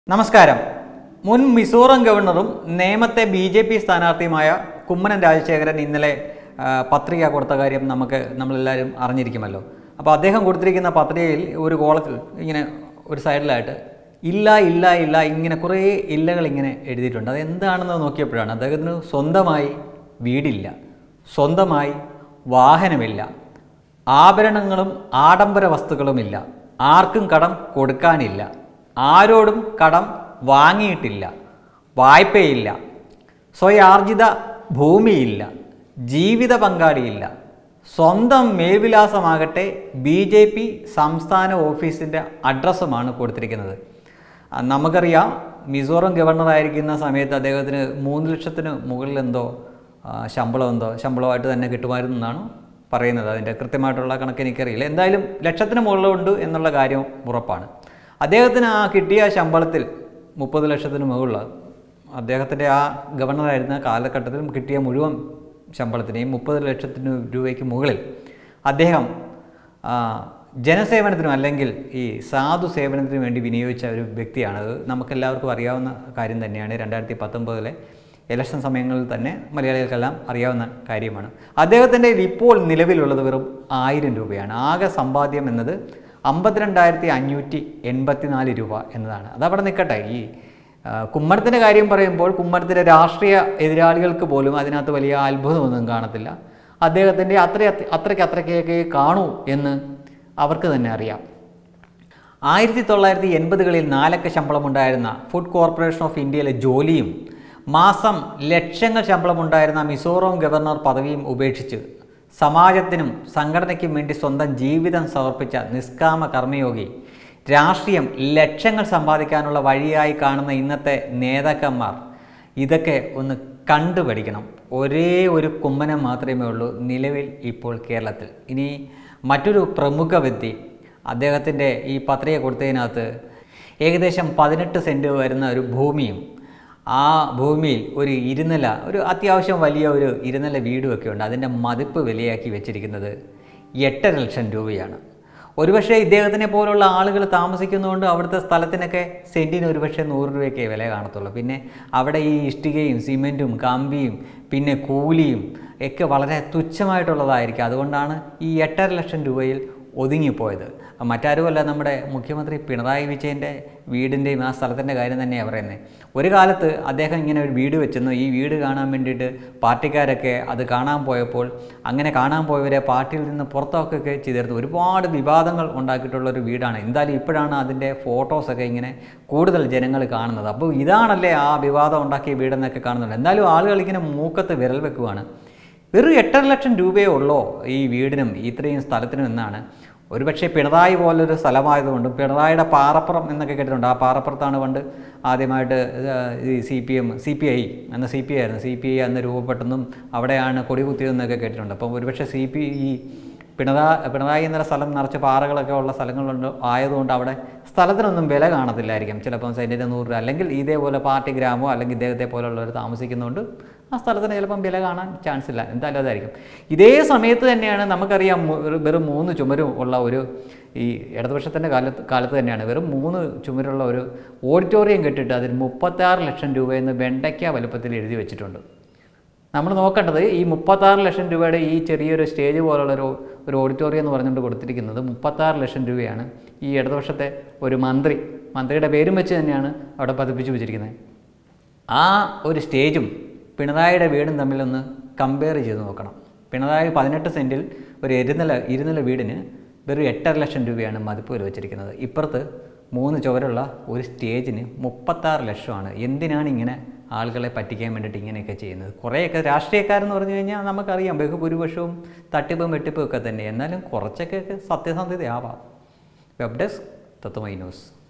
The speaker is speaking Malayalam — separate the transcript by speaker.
Speaker 1: നമസ്കാരം മുൻ മിസോറം ഗവർണറും നേമത്തെ ബി ജെ പി സ്ഥാനാർത്ഥിയുമായ കുമ്മനം രാജശേഖരൻ ഇന്നലെ ആ, പത്രിക കൊടുത്ത കാര്യം നമുക്ക് നമ്മളെല്ലാവരും അറിഞ്ഞിരിക്കുമല്ലോ അപ്പോൾ അദ്ദേഹം കൊടുത്തിരിക്കുന്ന പത്രികയിൽ ഒരു കോളത്തിൽ ഇങ്ങനെ ഒരു സൈഡിലായിട്ട് ഇല്ല ഇല്ല ഇല്ല ഇങ്ങനെ കുറേ ഇല്ലകൾ ഇങ്ങനെ എഴുതിയിട്ടുണ്ട് അത് എന്താണെന്ന് നോക്കിയപ്പോഴാണ് അദ്ദേഹത്തിന് സ്വന്തമായി വീടില്ല സ്വന്തമായി വാഹനമില്ല ആഭരണങ്ങളും ആഡംബര വസ്തുക്കളുമില്ല ആർക്കും കടം കൊടുക്കാനില്ല ആരോടും കടം വാങ്ങിയിട്ടില്ല വായ്പയില്ല സ്വയാർജിത ഭൂമിയില്ല ജീവിത പങ്കാളിയില്ല സ്വന്തം മേൽവിലാസമാകട്ടെ ബി ജെ പി സംസ്ഥാന ഓഫീസിൻ്റെ അഡ്രസ്സുമാണ് കൊടുത്തിരിക്കുന്നത് ആ, നമുക്കറിയാം മിസോറം ഗവർണറായിരിക്കുന്ന സമയത്ത് അദ്ദേഹത്തിന് മൂന്ന് ലക്ഷത്തിന് മുകളിൽ എന്തോ ആ, ശമ്പളം എന്തോ ശമ്പളമായിട്ട് തന്നെ കിട്ടുമായിരുന്നു എന്നാണ് പറയുന്നത് അതിൻ്റെ കൃത്യമായിട്ടുള്ള കണക്ക് എനിക്കറിയില്ല എന്തായാലും ലക്ഷത്തിന് മുകളിലുണ്ട് എന്നുള്ള കാര്യം ഉറപ്പാണ് അദ്ദേഹത്തിന് ആ കിട്ടിയ ശമ്പളത്തിൽ മുപ്പത് ലക്ഷത്തിന് മുകളിൽ അദ്ദേഹത്തിൻ്റെ ആ ഗവർണറായിരുന്ന കാലഘട്ടത്തിൽ കിട്ടിയ മുഴുവൻ ശമ്പളത്തിനെയും മുപ്പത് ലക്ഷത്തിന് രൂപയ്ക്ക് മുകളിൽ അദ്ദേഹം ആ, ജനസേവനത്തിനും അല്ലെങ്കിൽ ഈ സാധു സേവനത്തിനും വേണ്ടി വിനിയോഗിച്ച ഒരു വ്യക്തിയാണ് അത് നമുക്കെല്ലാവർക്കും അറിയാവുന്ന കാര്യം തന്നെയാണ് രണ്ടായിരത്തി പത്തൊമ്പതിലെ ഇലക്ഷൻ സമയങ്ങളിൽ തന്നെ മലയാളികൾക്കെല്ലാം അറിയാവുന്ന കാര്യമാണ് അദ്ദേഹത്തിൻ്റെ ഇപ്പോൾ നിലവിലുള്ളത് വെറും ആയിരം രൂപയാണ് ആകെ സമ്പാദ്യം എന്നത് അമ്പത്തിരണ്ടായിരത്തി അഞ്ഞൂറ്റി എൺപത്തിനാല് രൂപ എന്നതാണ് അതവിടെ നിൽക്കട്ടെ ഈ ആ, കുമ്മനത്തിൻ്റെ കാര്യം പറയുമ്പോൾ കുമ്മനത്തിൻ്റെ രാഷ്ട്രീയ എതിരാളികൾക്ക് പോലും അതിനകത്ത് വലിയ അത്ഭുതമൊന്നും കാണത്തില്ല അദ്ദേഹത്തിൻ്റെ അത്ര അത്രയ്ക്ക് അത്രയ്ക്കൊക്കെ കാണൂ എന്ന് അവർക്ക് തന്നെ അറിയാം ആയിരത്തി തൊള്ളായിരത്തി എൺപതുകളിൽ നാലക്ക ശമ്പളമുണ്ടായിരുന്ന ഫുഡ് കോർപ്പറേഷൻ ഓഫ് ഇന്ത്യയിലെ ജോലിയും മാസം ലക്ഷങ്ങൾ ശമ്പളമുണ്ടായിരുന്ന മിസോറം ഗവർണർ പദവിയും ഉപേക്ഷിച്ച് സമാജത്തിനും സംഘടനയ്ക്കും വേണ്ടി സ്വന്തം ജീവിതം സമർപ്പിച്ച നിഷ്കാമ കർമ്മയോഗി രാഷ്ട്രീയം ലക്ഷങ്ങൾ സമ്പാദിക്കാനുള്ള വഴിയായി കാണുന്ന ഇന്നത്തെ നേതാക്കന്മാർ ഇതൊക്കെ ഒന്ന് കണ്ടുപഠിക്കണം ഒരേ ഒരു കുമ്മനം മാത്രമേ ഉള്ളൂ നിലവിൽ ഇപ്പോൾ കേരളത്തിൽ ഇനി മറ്റൊരു പ്രമുഖ വ്യക്തി അദ്ദേഹത്തിൻ്റെ ഈ പത്രിക കൊടുത്തതിനകത്ത് ഏകദേശം പതിനെട്ട് സെൻറ്റ് വരുന്ന ഒരു ഭൂമിയും ആ ഭൂമിയിൽ ഒരു ഇരുനില ഒരു അത്യാവശ്യം വലിയ ഒരു ഇരുനില വീടുമൊക്കെ ഉണ്ട് അതിൻ്റെ മതിപ്പ് വിലയാക്കി വെച്ചിരിക്കുന്നത് എട്ടര ലക്ഷം രൂപയാണ് ഒരുപക്ഷെ ഇദ്ദേഹത്തിനെ പോലുള്ള ആളുകൾ താമസിക്കുന്നതുകൊണ്ട് അവിടുത്തെ സ്ഥലത്തിനൊക്കെ സെൻറ്റിന് ഒരുപക്ഷെ നൂറ് രൂപയൊക്കെ വില കാണത്തുള്ളൂ പിന്നെ അവിടെ ഈ ഇഷ്ടികയും സിമെൻറ്റും കമ്പിയും പിന്നെ കൂലിയും ഒക്കെ വളരെ തുച്ഛമായിട്ടുള്ളതായിരിക്കും അതുകൊണ്ടാണ് ഈ എട്ടര ലക്ഷം രൂപയിൽ ഒതുങ്ങിപ്പോയത് മറ്റാരുമല്ല നമ്മുടെ മുഖ്യമന്ത്രി പിണറായി വിജയൻ്റെ വീടിൻ്റെയും ആ സ്ഥലത്തിൻ്റെ കാര്യം തന്നെയാണ് പറയുന്നത് ഒരു കാലത്ത് അദ്ദേഹം ഇങ്ങനെ ഒരു വീട് വെച്ചെന്നു ഈ വീട് കാണാൻ വേണ്ടിയിട്ട് പാർട്ടിക്കാരൊക്കെ അത് കാണാൻ പോയപ്പോൾ അങ്ങനെ കാണാൻ പോയവരെ പാർട്ടിയിൽ നിന്ന് പുറത്താക്കുകയൊക്കെ ചെയ്തിരുന്നു ഒരുപാട് വിവാദങ്ങൾ ഉണ്ടാക്കിയിട്ടുള്ള ഒരു വീടാണ് എന്തായാലും ഇപ്പോഴാണ് അതിൻ്റെ ഫോട്ടോസൊക്കെ ഇങ്ങനെ കൂടുതൽ ജനങ്ങൾ കാണുന്നത് അപ്പോൾ ഇതാണല്ലേ ആ വിവാദം ഉണ്ടാക്കിയ വീടെന്നൊക്കെ കാണുന്നുണ്ട് എന്തായാലും ആളുകൾ ഇങ്ങനെ മൂക്കത്ത് വിരൽ വെക്കുവാണ് വെറും എട്ടര ലക്ഷം രൂപയേ ഉള്ളോ ഈ വീടിനും ഇത്രയും സ്ഥലത്തിനും എന്നാണ് ഒരുപക്ഷെ പിണറായി പോലൊരു സ്ഥലമായതുകൊണ്ടും പിണറായിയുടെ പാറപ്പുറം എന്നൊക്കെ കേട്ടിട്ടുണ്ട് ആ പാറപ്പുറത്താണ് പണ്ട് ആദ്യമായിട്ട് ഈ C P M C P I അന്ന് സി പി ഐ ആയിരുന്നു സി പി ഐ അന്ന് രൂപപ്പെട്ടെന്നും അവിടെയാണ് കൊടി കുത്തിയതെന്നൊക്കെ കേട്ടിട്ടുണ്ട് അപ്പം ഒരുപക്ഷെ സി പി ഈ പിണറായി പിണറായി എന്ന സ്ഥലം നിറച്ച് പാറകളൊക്കെ ഉള്ള സ്ഥലങ്ങളുണ്ട് ആയതുകൊണ്ട് അവിടെ സ്ഥലത്തിനൊന്നും വില കാണത്തില്ലായിരിക്കും ചിലപ്പം സെൻറ്റിന് നൂറ് രൂപ അല്ലെങ്കിൽ ഇതേപോലെ പാർട്ടി ഗ്രാമോ അല്ലെങ്കിൽ ഇദ്ദേഹത്തെ പോലുള്ളവർ താമസിക്കുന്നതുകൊണ്ട് ആ സ്ഥലത്തിന് ചിലപ്പം വില കാണാൻ ചാൻസ് ഇല്ല എന്തായാലും അതായിരിക്കും ഇതേ സമയത്ത് തന്നെയാണ് നമുക്കറിയാം മു- ഒരു- വെറും മൂന്ന് ചുമരും ഉള്ള ഒരു ഈ ഇടതുപക്ഷത്തിൻ്റെ കാലത്ത് കാലത്ത് തന്നെയാണ് വെറും മൂന്ന് ചുമരുള്ള ഒരു ഓഡിറ്റോറിയം കെട്ടിട്ട് അതിന് മുപ്പത്താറ് ലക്ഷം രൂപയെന്ന് വെണ്ടയ്ക്ക വലുപ്പത്തിൽ എഴുതി വെച്ചിട്ടുണ്ട് നമ്മൾ നോക്കേണ്ടത് ഈ മുപ്പത്താറ് ലക്ഷം രൂപയുടെ ഈ ചെറിയൊരു സ്റ്റേജ് പോലുള്ള ഒരു ഒരു ഓഡിറ്റോറിയം എന്ന് പറഞ്ഞുകൊണ്ട് കൊടുത്തിരിക്കുന്നത് മുപ്പത്താറ് ലക്ഷം രൂപയാണ് ഈ ഇടതുപക്ഷത്തെ ഒരു മന്ത്രി മന്ത്രിയുടെ പേരും വെച്ച് തന്നെയാണ് അവിടെ പതിപ്പിച്ച് വെച്ചിരിക്കുന്നത് ആ ഒരു സ്റ്റേജും പിണറായിയുടെ വീടും തമ്മിലൊന്ന് കമ്പയർ ചെയ്ത് നോക്കണം പിണറായി പതിനെട്ട് സെൻറ്റിൽ ഒരു ഇരുനില ഇരുനില വീടിന് വെറും എട്ടര ലക്ഷം രൂപയാണ് മതിപ്പ് വില വെച്ചിരിക്കുന്നത് ഇപ്പുറത്ത് മൂന്ന് ചുവരുള്ള ഒരു സ്റ്റേജിന് മുപ്പത്താറ് ലക്ഷമാണ് എന്തിനാണ് ഇങ്ങനെ ആളുകളെ പറ്റിക്കാൻ വേണ്ടിയിട്ട് ഇങ്ങനെയൊക്കെ ചെയ്യുന്നത് കുറേയൊക്കെ രാഷ്ട്രീയക്കാരെന്ന് പറഞ്ഞു കഴിഞ്ഞാൽ നമുക്കറിയാം ബഹുഭൂരിപക്ഷവും തട്ടിപ്പും വെട്ടിപ്പും ഒക്കെ തന്നെ എന്നാലും കുറച്ചൊക്കെ സത്യസന്ധതയാവാം വെബ് ഡെസ്ക് തത്വമൈ ന്യൂസ്